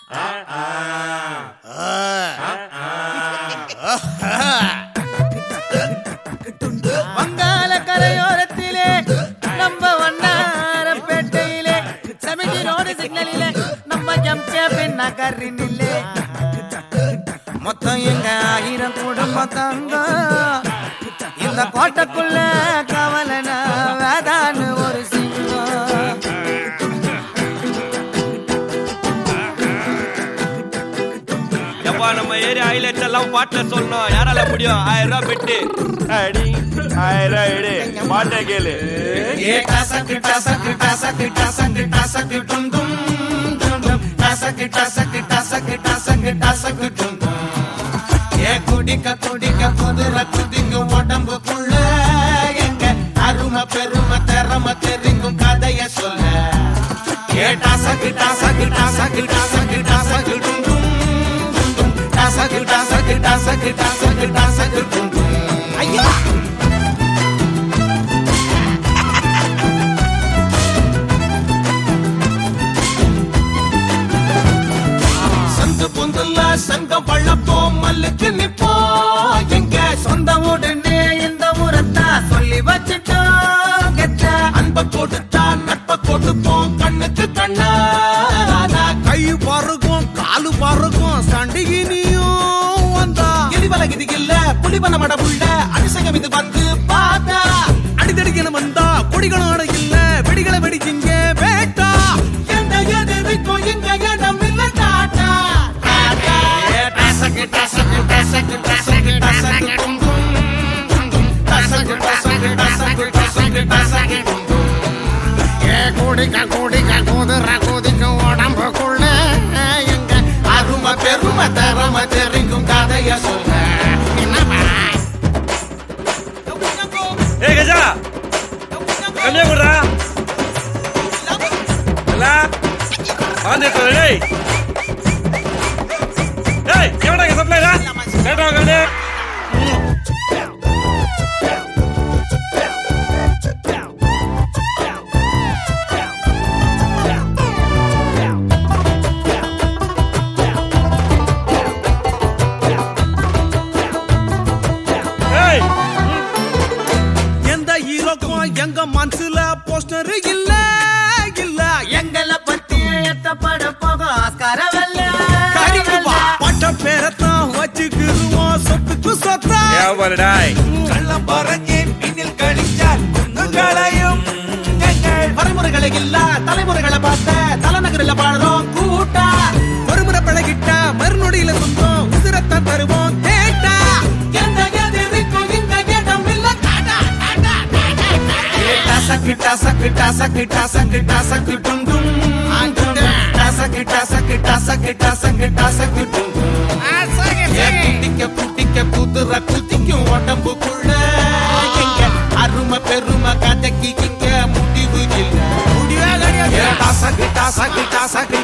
வங்காள கரையோரத்திலே நம்ம வண்ணாரப்பேட்டையிலே சமிதி ரோடு சிக்னலிலே நம்ம ஜம்சேபின் நகரினிலே மொத்தம் எங்க ஆயிரம் குடும்பம் தங்கம் இந்த கோட்டைக்குள்ள கவலனா வேதான்னு ஒரு சிங்கம் எப்பா நம்ம ஏரியா ஹைலைட்ஸ் எல்லாம் பாட்டுல சொல்லணும் யாரால முடியும் ஆயிரம் ரூபாய் பெட்டு அடி ஆயிரம் ரூபாய் எடு பாட்டை கேளு குடிக்க குடிக்க குதிரை குதிங்க உடம்புக்குள்ள எங்க அருமை பெருமை திறமை தெரிங்கும் கதைய சொல்ல கேட்டா சகிட்டா சகிட்டா சகிட்டா சகிட்டா சகிட்டும் சகிட்டா சகிட்டா சகிட்டா சகிட்டா சகிட்டும் ஐயா சங்கு பொந்துல சங்கம் வளப்போம் மல்லுக்கு நிப்போம் எங்க சொந்த உடனே இந்த ஊரத்தா சொல்லி வச்சுட்டோம் கெட்ட அன்ப கொடுத்தா நட்ப கொடுப்போம் கண்ணுக்கு கண்ணா கை பருகும் காலு பருகும் சண்டிகினியும் வந்தா எரிவல இது இல்ல புலிவன மடமுள்ள அதிசயம் இது வந்து பார்த்தா அடிதடிக்கணும் வந்தா கொடிகளோட இல்ல வெடிகளை வெடிச்சிங்க வேட்டா எந்த எதிர்க்கும் எங்க இடம் இல்ல டாட்டா டாட்டா சகிட்டா சகிட்டா சகிட்டா சகிட்டா சகிட்டும் சகிட்டா சகிட்டா சகிட்டா சகிட்டா சகிட்டும் ஏ குடிக்க குடிக்க குதிரை குதிக்க உடம்புக்குள்ள எங்க அருமை பெருமை தரமை தெரிக்கும் கதைய சொல்ல ஏ கஜா கம்மியா கொடுறா இல்ல வந்து டேய் டேய் எவடா இங்க சப்ளைடா கேட்டா கண்ணு ஏய் எந்த ஹீரோக்கும் எங்க மனசுல போஸ்டர் இல்ல இல்ல எங்களை பத்தி எத்தப்பட போகும் ஆஸ்கார கறிக்குவா பட்ட பேரத்தான் வச்சுக்கிருவோம் சொத்துக்கு சொத்தா ஏன் டேய் கள்ளம் பறஞ்சு பின்னில் கழிச்சால் குங்குகளையும் எங்கள் வரைமுறைகளை இல்ல தலைமுறைகளை பார்த்த தலைநகரில் பாடுறோம் கூட்டா ஒருமுறை பழகிட்டா மறுநொடியில சொந்தம் உதிரத்தான் தருவோம் கேட்டா எந்த எதிர்க்கும் இந்த இடம் இல்ல டாடா டாடா டாடா சக்கிட்டா சக்கிட்டா சக்கிட்டா சக்கிட்டா சக்கிட்டும் சக்கிட்டா சக்கிட்டா சக்கிட்டா சக்கிட்டா சக்கிட்டும் குட்டிக்க குட்டிக்க குதிரை குதிக்கும் உடம்புக்குள்ள எங்க அருமை பெருமை கதைக்கு இங்க முடிவு இல்ல முடிவே கிடையாது சகிட்டா சகிட்டா சகிட்டா